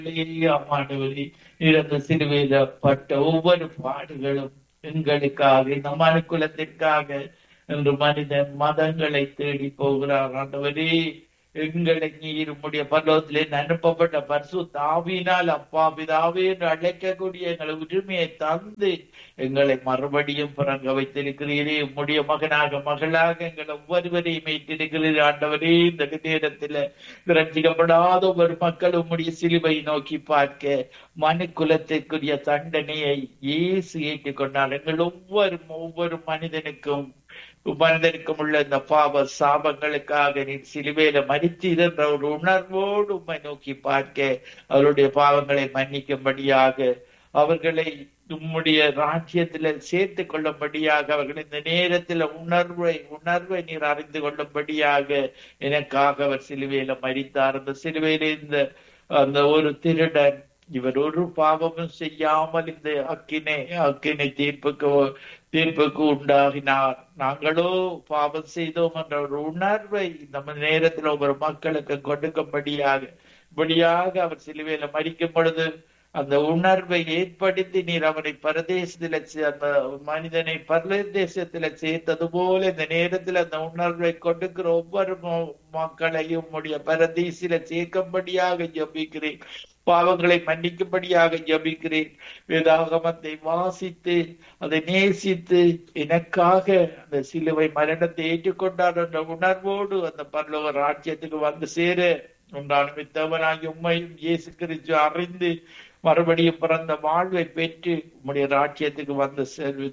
ஆமாண்டவரே இறந்த சிலுவையில பட்ட ஒவ்வொரு பாடுகளும் எங்களுக்காக இந்த மனுக்குலத்திற்காக என்று மனிதன் மதங்களை தேடி போகிறார் ஆண்டவரே எங்களை நீர் உம்முடைய பல்லவத்திலே அனுப்பப்பட்ட பரிசு தாவினால் அப்பா பிதாவே என்று அழைக்கக்கூடிய எங்களை உரிமையை தந்து எங்களை மறுபடியும் பிறங்க வைத்திருக்கிறீரே உம்முடைய மகனாக மகளாக எங்களை ஒவ்வொருவரையும் மீட்டிருக்கிறீர் ஆண்டவரே இந்த நேரத்துல ரட்சிக்கப்படாத ஒவ்வொரு மக்கள் உம்முடைய சிலுவை நோக்கி பார்க்க மனு குலத்திற்குரிய தண்டனையை இயேசு ஏற்றுக்கொண்டார் எங்கள் ஒவ்வொரு ஒவ்வொரு மனிதனுக்கும் மனிதனுக்கும் உள்ள இந்த பாவ சாபங்களுக்காக நீ சிலுவையில மறித்தீர் ஒரு உணர்வோடு உம்மை நோக்கி பார்க்க அவருடைய பாவங்களை மன்னிக்கும்படியாக அவர்களை உம்முடைய ராஜ்யத்துல சேர்த்து கொள்ளும்படியாக அவர்கள் இந்த நேரத்துல உணர்வை உணர்வை நீர் அறிந்து கொள்ளும்படியாக எனக்காக அவர் சிலுவையில மறித்தார் அந்த சிலுவையில இந்த அந்த ஒரு திருடன் இவர் ஒரு பாவமும் செய்யாமல் இந்த அக்கினை அக்கினை தீர்ப்புக்கு தீர்ப்புக்கு உண்டாகினார் நாங்களோ பாவம் செய்தோம் என்ற ஒரு உணர்வை நம்ம நேரத்தில் ஒவ்வொரு மக்களுக்கு கொடுக்கும்படியாக இப்படியாக அவர் சிலுவையில மறிக்கும் பொழுது அந்த உணர்வை ஏற்படுத்தி நீர் அவனை பரதேசத்துல அந்த மனிதனை பரதேசத்துல சேர்த்தது போல இந்த நேரத்தில் அந்த உணர்வை கொடுக்கிற ஒவ்வொரு மக்களையும் உடைய பரதேசில சேர்க்கும்படியாக ஜபிக்கிறேன் பாவங்களை மன்னிக்கும்படியாக ஜபிக்கிறேன் வேதாகமத்தை வாசித்து அதை நேசித்து எனக்காக அந்த சிலுவை மரணத்தை ஏற்றுக்கொண்டார் என்ற உணர்வோடு அந்த பரலோக ராஜ்யத்துக்கு வந்து சேர உண்டான மித்தவனாகி உண்மையும் இயேசு கிறிஸ்து அறிந்து மறுபடியும் பிறந்த வாழ்வை பெற்று உம்முடைய ராஜ்யத்துக்கு வந்து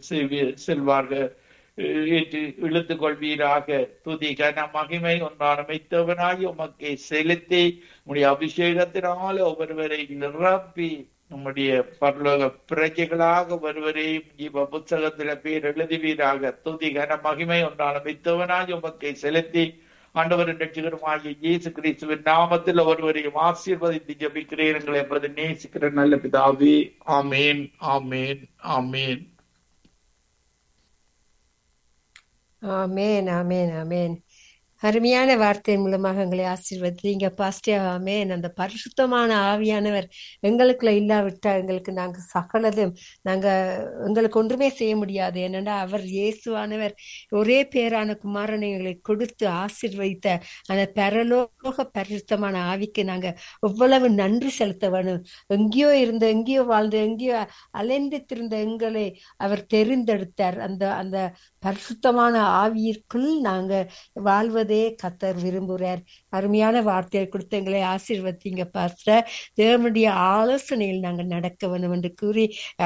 செல்வார்கள் ஏற்று இழுத்து கொள்வீராக துதி கன மகிமை ஒன்றான மைத்தவனாகி உமக்கை செலுத்தி உடைய அபிஷேகத்தினால ஒவ்வொருவரை நிரப்பி நம்முடைய பரலோக பிரஜைகளாக ஒருவரையும் இவ புத்தகத்தில பேர் எழுதுவீராக துதி கன மகிமை ஒன்றான மைத்தவனாகி உமக்கை செலுத்தி ஆண்டவரின் ரட்சிகரமாகிய இயேசு கிறிஸ்துவின் நாமத்தில் ஒருவரையும் ஆசீர்வதித்து ஜபிக்கிறீர்கள் என்பதை நேசிக்கிற நல்ல பிதாவே ஆமேன் ஆமேன் ஆமேன் ஆமேன் ஆமேன் ஆமேன் அருமையான வார்த்தை மூலமாக எங்களை ஆசீர்வதிங்க பாஸ்டியா ஆமேன் அந்த பரிசுத்தமான ஆவியானவர் எங்களுக்குள்ள இல்லாவிட்டா எங்களுக்கு நாங்க சகலதும் நாங்க எங்களுக்கு ஒன்றுமே செய்ய முடியாது என்னன்னா அவர் இயேசுவானவர் ஒரே பேரான குமாரனை எங்களை கொடுத்து ஆசீர்வதித்த அந்த பரலோக பரிசுத்தமான ஆவிக்கு நாங்க எவ்வளவு நன்றி செலுத்த வேணும் எங்கேயோ இருந்த எங்கேயோ வாழ்ந்த எங்கேயோ அலைந்து திருந்த எங்களை அவர் தெரிந்தெடுத்தார் அந்த அந்த பரிசுத்தமான ஆவியிற்குள் நாங்க வாழ்வதே கத்தர் விரும்புகிறார் அருமையான வார்த்தையை கொடுத்து எங்களை ஆசீர்வதிங்க பாஸ்டர் தேவனுடைய ஆலோசனையில் நாங்கள் நடக்க வேண்டும் என்று கூறி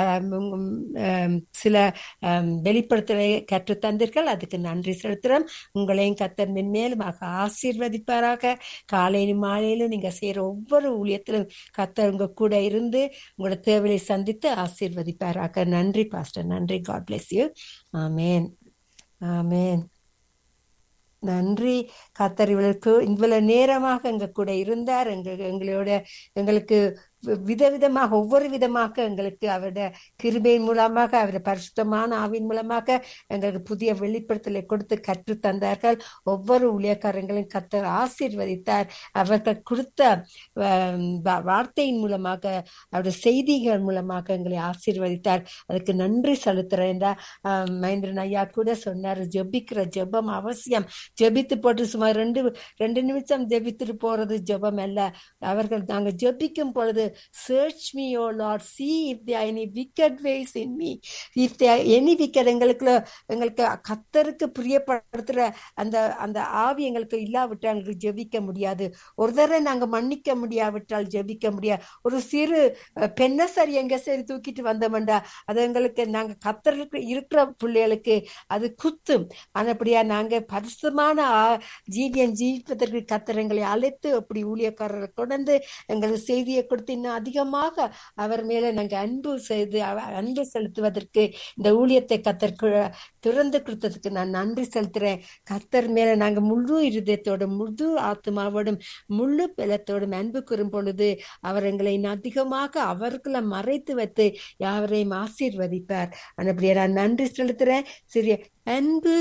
சில வெளிப்படுத்தலை கற்று தந்தீர்கள் அதுக்கு நன்றி செலுத்துகிறோம் உங்களையும் கத்தர் மென்மேலுமாக ஆசீர்வதிப்பாராக காலையிலும் மாலையிலும் நீங்க செய்யற ஒவ்வொரு ஊழியத்திலும் கத்தர் உங்க கூட இருந்து உங்களோட தேவையை சந்தித்து ஆசீர்வதிப்பாராக நன்றி பாஸ்டர் நன்றி காட் பிளஸ் யூ ஆமேன் ஆமேன் நன்றி கத்தர் இவளுக்கு இவ்வளவு நேரமாக எங்க கூட இருந்தார் எங்க எங்களோட எங்களுக்கு விதவிதமாக ஒவ்வொரு விதமாக எங்களுக்கு அவருடைய கிருபையின் மூலமாக அவருடைய பரிசுத்தமான ஆவின் மூலமாக எங்களுக்கு புதிய வெளிப்படுத்தலை கொடுத்து கற்று தந்தார்கள் ஒவ்வொரு ஊழியக்காரங்களையும் கத்தர் ஆசீர்வதித்தார் அவர்கள் கொடுத்த வார்த்தையின் மூலமாக அவருடைய செய்திகள் மூலமாக எங்களை ஆசீர்வதித்தார் அதுக்கு நன்றி செலுத்துறேன் மகேந்திரன் ஐயா கூட சொன்னார் ஜெபிக்கிற ஜெபம் அவசியம் ஜெபித்து போட்டு சுமார் ரெண்டு ரெண்டு நிமிஷம் ஜெபித்துட்டு போறது ஜெபம் அல்ல அவர்கள் நாங்கள் ஜெபிக்கும் பொழுது search me o lord see if there are any wicked ways in me if there are any wicked எங்களுக்குள்ள எங்களுக்கு கத்தருக்கு பிரியப்படுத்துற அந்த அந்த ஆவி எங்களுக்கு இல்லாவிட்டால் எங்களுக்கு ஜெபிக்க முடியாது ஒரு தடவை நாங்க மன்னிக்க முடியாவிட்டால் ஜெபிக்க முடியாது ஒரு சிறு பெண்ண சரி எங்க சரி தூக்கிட்டு வந்தோம்டா அது எங்களுக்கு நாங்க கத்தருக்கு இருக்கிற பிள்ளைகளுக்கு அது குத்தும் அப்படியா நாங்க பரிசுமான ஜீவியம் ஜீவிப்பதற்கு கத்தரங்களை அழைத்து அப்படி ஊழியக்காரரை கொண்டு எங்களுக்கு செய்தியை கொடுத்து இன்னும் அதிகமாக அவர் மேல நாங்க அன்பு செய்து அன்பு செலுத்துவதற்கு இந்த ஊழியத்தை கத்தர் திறந்து கொடுத்ததுக்கு நான் நன்றி செலுத்துறேன் கத்தர் மேல நாங்க முழு இருதயத்தோடும் முழு ஆத்மாவோடும் முழு பலத்தோடும் அன்பு கூறும் பொழுது அவர் எங்களை அதிகமாக அவர்களை மறைத்து வைத்து யாவரையும் ஆசீர்வதிப்பார் அப்படியே நான் நன்றி செலுத்துறேன் சரி அன்பு